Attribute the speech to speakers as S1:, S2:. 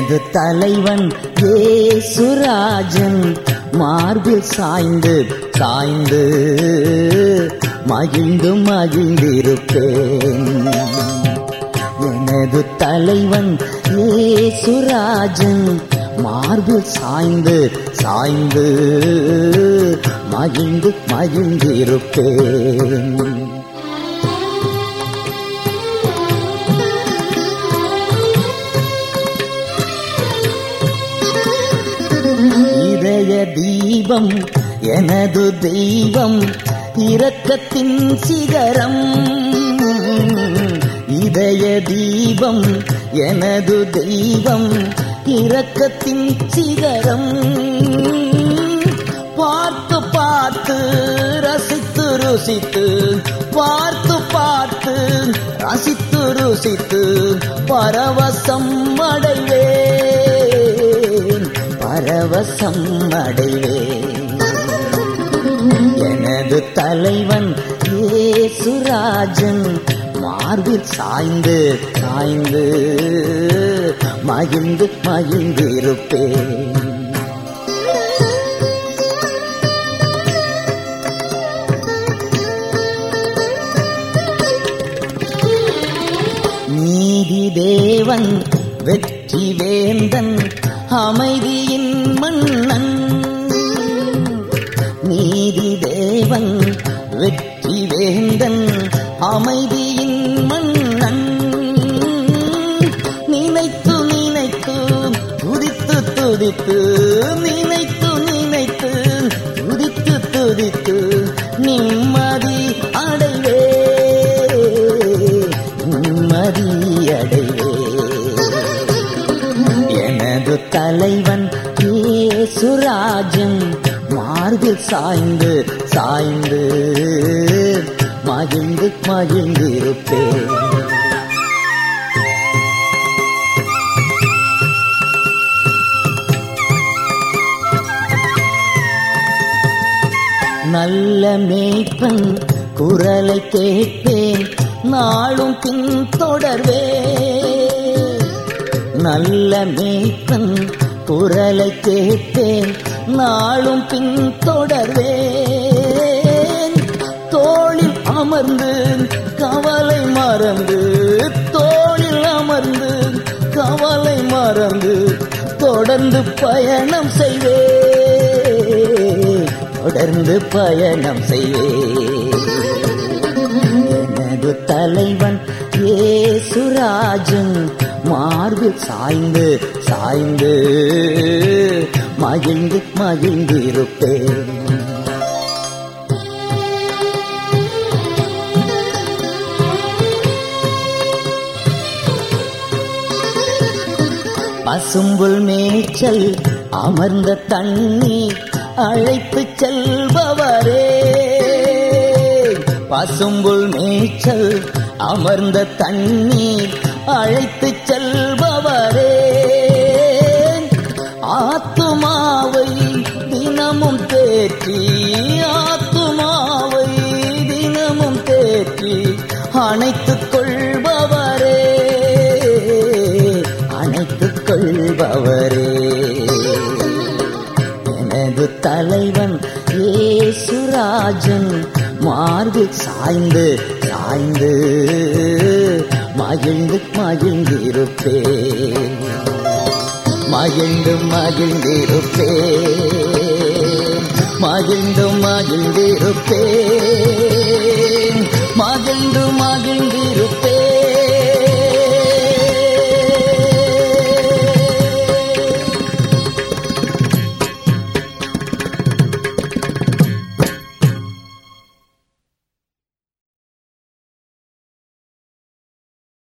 S1: எனது தலைவன் ஏசுராஜன் மார்பில் சாய்ந்து சாய்ந்து மகிழ்ந்து மகிழ்ந்திருப்பேன் எனது தலைவன் ஏசுராஜன் மார்பில் சாய்ந்து சாய்ந்து மகிழ்ந்து மகிழ்ந்திருப்பேன் இதய தீபம் எனது தெய்வம் இரக்கத்தின் சிகரம் இதய தீபம் எனது தெய்வம் இரக்கத்தின் சிகரம் பார்த்து பார்த்து ரசித்து ருசித்து பார்த்து பார்த்து ரசித்து ருசித்து பரவசம் அடைவேன் பரவசம் அடைவேன் எனது தலைவன் ஏசுராஜன் மார்பில் சாய்ந்து சாய்ந்து மகிழ்ந்து மகிழ்ந்திருப்பேன் நீதி தேவன் வெற்றி வேந்தன் அமைதியின் மன்னன் நீதி தேவன் வெற்றி வேந்தன் அமைதியின் மன்னன் நினைத்து நினைத்து துதித்து துதித்து நினைத்து நினைத்து துதித்து துதித்து நிம்மதி அடைவே நிம்மதி அடைவே எனது தலைவன் ஏசுராஜன் மார்பில் சாய்ந்து சாய்ந்து மகிழ்ந்து மகிழ்ந்திருப்பேன் நல்ல மேய்ப்பன் குரலை கேட்பேன் நாளும் பின் தொடர்வே நல்ல மேய்ப்பன் குரலை கேட்பேன் நாளும் பின் தொடர்வேன் தோளில் அமர்ந்து கவலை மறந்து தோளில் அமர்ந்து கவலை மறந்து தொடர்ந்து பயணம் செய்வேன் தொடர்ந்து பயணம் செய்வேன் எனது தலைவன் ஏசுராஜன் மார்பில் சாய்ந்து சாய்ந்து மகிழ்ந்து மகிழ்ந்திருப்பேன் பசும்புல் மேய்ச்சல் அமர்ந்த தண்ணீர் அழைத்து செல்பவரே பசும்புல் மேய்ச்சல் அமர்ந்த தண்ணீர் அழைத்து செல்பவரே ஆத்துமாவை தினமும் தேற்றி ஆத்துமாவை தினமும் தேற்றி அணைத்துக் கொள்பவரே அணைத்துக் கொள்பவரே எனது தலைவன் ஏசுராஜன் மார்பில் சாய்ந்து சாய்ந்து மகிழ்ந்து மகிழ்ந்திருப்பேன் மகிழ்ந்து மகிழ்ந்திருப்பேன் மகிழ்ந்து மகிழ்ந்திருப்பேன்